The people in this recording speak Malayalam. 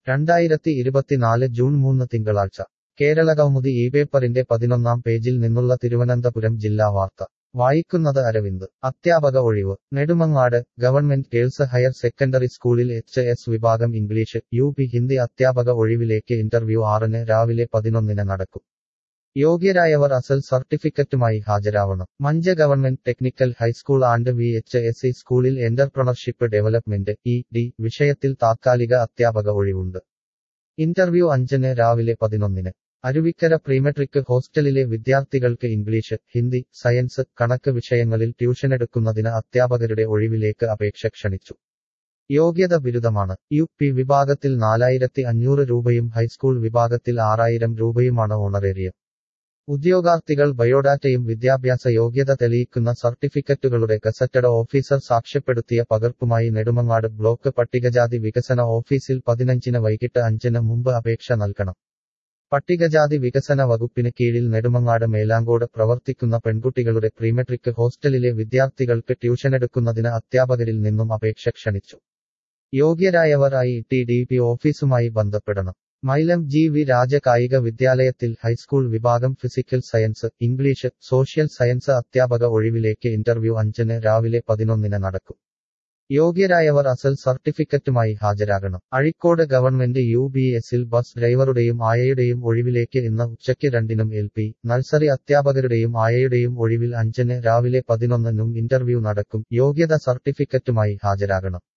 രണ്ടായിരത്തി ഇരുപത്തിനാല് ജൂൺ മൂന്ന് തിങ്കളാഴ്ച കേരളകൗമുദി ഈ പേപ്പറിന്റെ പതിനൊന്നാം പേജിൽ നിന്നുള്ള തിരുവനന്തപുരം ജില്ലാ വാർത്ത വായിക്കുന്നത് അരവിന്ദ് അധ്യാപക ഒഴിവ് Nedumangad government girls higher secondary സ്കൂളിൽ എച്ച് എസ് വിഭാഗം ഇംഗ്ലീഷ് യു പി ഹിന്ദി അധ്യാപക ഒഴിവിലേക്ക് ഇന്റർവ്യൂ ആറിന് രാവിലെ പതിനൊന്നിന് നടക്കും യോഗ്യരായവർ അസൽ സർട്ടിഫിക്കറ്റുമായി ഹാജരാവണം Mancha government technical high school and V H S E സ്കൂളിൽ എന്റർപ്രണർഷിപ്പ് ഡെവലപ്മെന്റ് ഇ ഡി വിഷയത്തിൽ താത്കാലിക അധ്യാപക ഒഴിവുണ്ട് ഇന്റർവ്യൂ അഞ്ചിന് രാവിലെ പതിനൊന്നിന് അരുവിക്കര പ്രീമെട്രിക് ഹോസ്റ്റലിലെ വിദ്യാർത്ഥികൾക്ക് ഇംഗ്ലീഷ് ഹിന്ദി സയൻസ് കണക്ക് വിഷയങ്ങളിൽ ട്യൂഷനെടുക്കുന്നതിന് അധ്യാപകരുടെ ഒഴിവിലേക്ക് അപേക്ഷ ക്ഷണിച്ചു യോഗ്യത ബിരുദമാണ് യു പി വിഭാഗത്തിൽ നാലായിരത്തി അഞ്ഞൂറ് രൂപയും ഹൈസ്കൂൾ വിഭാഗത്തിൽ ആറായിരം രൂപയുമാണ് ഓണറേറിയം ഉദ്യോഗാർത്ഥികൾ ബയോഡാറ്റയും വിദ്യാഭ്യാസ യോഗ്യത തെളിയിക്കുന്ന സർട്ടിഫിക്കറ്റുകളുടെ ഗസറ്റഡ് ഓഫീസർ സാക്ഷ്യപ്പെടുത്തിയ പകർപ്പുമായി നെടുമങ്ങാട് ബ്ലോക്ക് പട്ടികജാതി വികസന ഓഫീസിൽ പതിനഞ്ചിന് വൈകിട്ട് അഞ്ചിന് മുമ്പ് അപേക്ഷ നൽകണം പട്ടികജാതി വികസന വകുപ്പിന് കീഴിൽ നെടുമങ്ങാട് മേലാങ്കോട് പ്രവർത്തിക്കുന്ന പെൺകുട്ടികളുടെ പ്രീമെട്രിക് ഹോസ്റ്റലിലെ വിദ്യാർത്ഥികൾക്ക് ട്യൂഷനെടുക്കുന്നതിന് അധ്യാപകരിൽ നിന്നും അപേക്ഷ ക്ഷണിച്ചു യോഗ്യരായവർ ഐ ടി ഡി പി ഓഫീസുമായി ബന്ധപ്പെടണം മൈലം ജി വി രാജ കായിക വിദ്യാലയത്തിൽ ഹൈസ്കൂൾ വിഭാഗം physical science English social science അധ്യാപക ഒഴിവിലേക്ക് ഇന്റർവ്യൂ അഞ്ചിന് രാവിലെ പതിനൊന്നിന് നടക്കും യോഗ്യരായവർ അസൽ സർട്ടിഫിക്കറ്റുമായി ഹാജരാകണം അഴിക്കോട് ഗവൺമെന്റ് യു ബി എസിൽ ബസ് ഡ്രൈവറുടെയും ആയയുടെയും ഒഴിവിലേക്ക് ഇന്ന് ഉച്ചയ്ക്ക് രണ്ടിനും എൽ പി നഴ്സറി അധ്യാപകരുടെയും ആയയുടെയും ഒഴിവിൽ അഞ്ചിന് രാവിലെ പതിനൊന്നിനും ഇന്റർവ്യൂ നടക്കും യോഗ്യത സർട്ടിഫിക്കറ്റുമായി ഹാജരാകണം